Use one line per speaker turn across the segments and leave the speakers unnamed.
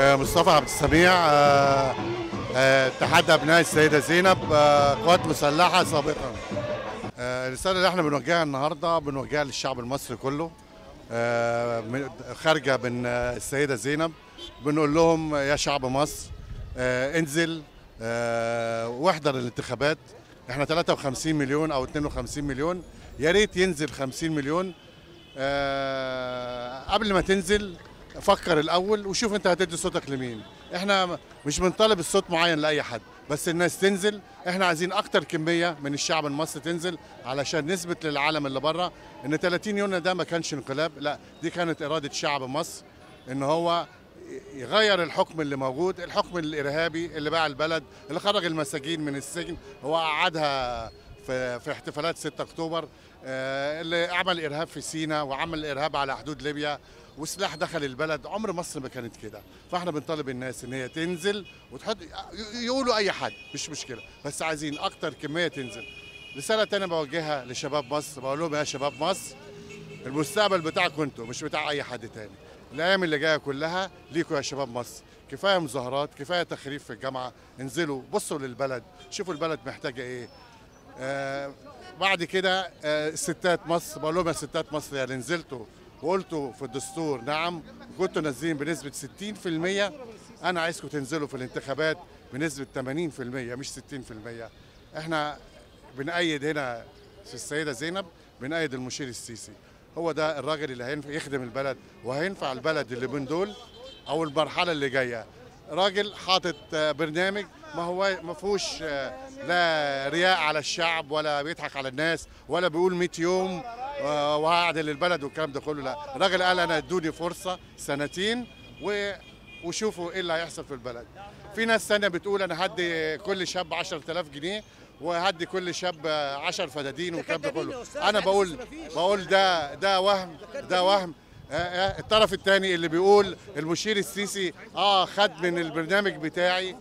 آه، مصطفى عبد السميع آه، آه، اتحاد ابناء السيده زينب آه، قوات مسلحه سابقا آه، الرساله اللي احنا بنوجهها النهارده بنوجهها للشعب المصري كله آه، من- خارجه من آه، السيده زينب بنقول لهم يا شعب مصر آه، انزل آه، واحضر الانتخابات احنا 53 مليون او 52 مليون يا ريت ينزل 50 مليون آه، قبل ما تنزل فكر الاول وشوف انت هتدي صوتك لمين احنا مش بنطالب الصوت معين لاي حد بس الناس تنزل احنا عايزين اكتر كميه من الشعب المصري تنزل علشان نثبت للعالم اللي بره ان 30 يونيو ده ما كانش انقلاب لا دي كانت اراده شعب مصر ان هو يغير الحكم اللي موجود الحكم الارهابي اللي باع البلد اللي خرج المساجين من السجن هو قعدها في في احتفالات 6 اكتوبر آه، اللي عمل ارهاب في سيناء وعمل ارهاب على حدود ليبيا وسلاح دخل البلد عمر مصر ما كانت كده فاحنا بنطالب الناس ان هي تنزل وتحط يقولوا اي حد مش مشكله بس عايزين اكتر كميه تنزل رساله تانية بوجهها لشباب مصر بقول لهم يا شباب مصر المستقبل بتاعكم انتوا مش بتاع اي حد تاني الايام اللي جايه كلها ليكوا يا شباب مصر كفايه مظاهرات كفايه تخريب في الجامعه انزلوا بصوا للبلد شوفوا البلد محتاجه ايه آه بعد كده آه الستات مصر بقول لهم يا ستات مصر يا اللي نزلتوا وقلتوا في الدستور نعم وكنتوا نازلين بنسبه 60% انا عايزكم تنزلوا في الانتخابات بنسبه 80% مش 60% احنا بنأيد هنا في السيده زينب بنأيد المشير السيسي هو ده الراجل اللي هينفع يخدم البلد وهينفع البلد اللي من دول او المرحله اللي جايه راجل حاطط آه، برنامج ما هو ما فيهوش آه، لا رياء على الشعب ولا بيضحك على الناس ولا بيقول 100 يوم آه، وهعدل البلد والكلام ده كله لا الراجل قال انا ادوني فرصه سنتين و وشوفوا ايه اللي هيحصل في البلد في ناس تانية بتقول انا هدي كل شاب 10000 جنيه وهدي كل شاب 10 فدادين والكلام ده كله انا بقول بقول ده ده وهم ده وهم آه، آه، الطرف الثاني اللي بيقول المشير السيسي اه خد من البرنامج بتاعي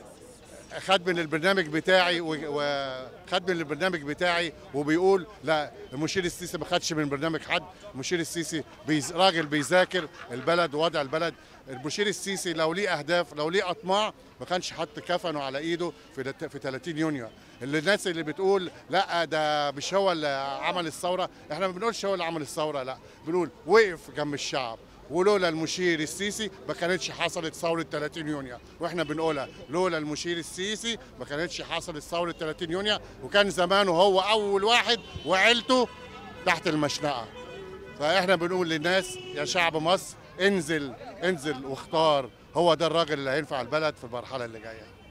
خد من البرنامج بتاعي و- وخد من البرنامج بتاعي وبيقول لا المشير السيسي ما خدش من برنامج حد المشير السيسي بيز راجل بيذاكر البلد ووضع البلد المشير السيسي لو ليه اهداف لو ليه اطماع ما كانش حط كفنه على ايده في دت- في 30 يونيو اللي الناس اللي بتقول لا ده مش هو اللي عمل الثوره احنا ما بنقولش هو اللي عمل الثوره لا بنقول وقف جنب الشعب ولولا المشير السيسي ما كانتش حصلت ثوره 30 يونيو واحنا بنقولها لولا المشير السيسي ما كانتش حصلت ثوره 30 يونيو وكان زمانه هو اول واحد وعيلته تحت المشنقه فاحنا بنقول للناس يا شعب مصر انزل انزل واختار هو ده الراجل اللي هينفع البلد في المرحله اللي جايه